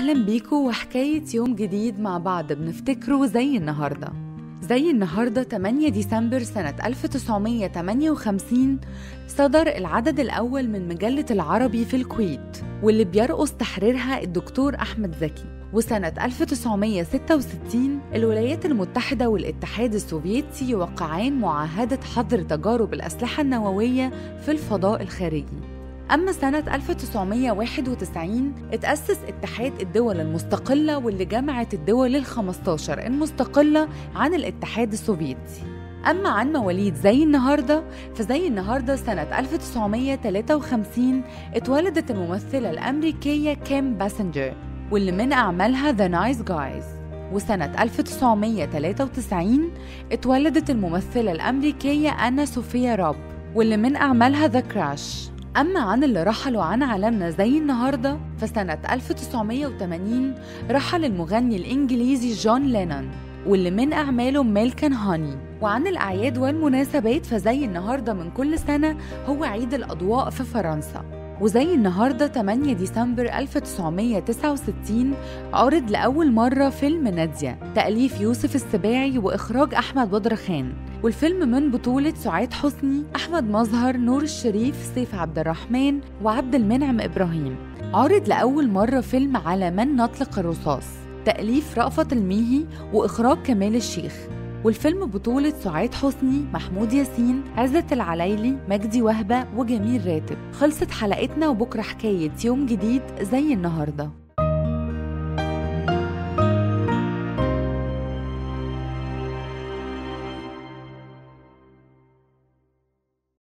أهلا بيكم وحكاية يوم جديد مع بعض بنفتكره زي النهاردة زي النهاردة 8 ديسمبر سنة 1958 صدر العدد الأول من مجلة العربي في الكويت واللي بيرقص تحريرها الدكتور أحمد زكي وسنة 1966 الولايات المتحدة والاتحاد السوفيتي يوقعان معاهدة حظر تجارب الأسلحة النووية في الفضاء الخارجي أما سنة 1991 اتأسس اتحاد الدول المستقلة واللي جمعت الدول ال 15 المستقلة عن الاتحاد السوفيتي أما عن مواليد زي النهاردة فزي النهاردة سنة 1953 اتولدت الممثلة الأمريكية كيم باسنجر واللي من أعمالها The Nice Guys وسنة 1993 اتولدت الممثلة الأمريكية أنا صوفيا راب واللي من أعمالها The Crash أما عن اللي رحلوا عن عالمنا زي النهاردة فسنة 1980 رحل المغني الإنجليزي جون لينون واللي من أعماله ميلكن هاني وعن الأعياد والمناسبات فزي النهاردة من كل سنة هو عيد الأضواء في فرنسا وزي النهاردة 8 ديسمبر 1969 عرض لأول مرة فيلم نادية تأليف يوسف السباعي وإخراج أحمد بدرخان والفيلم من بطولة سعاد حسني أحمد مظهر نور الشريف سيف عبد الرحمن وعبد المنعم إبراهيم عرض لأول مرة فيلم على من نطلق الرصاص تأليف رأفت الميهي وإخراج كمال الشيخ والفيلم بطولة سعاد حسني محمود ياسين عزت العلايلي مجدي وهبة وجميل راتب خلصت حلقتنا وبكرة حكاية يوم جديد زي النهارده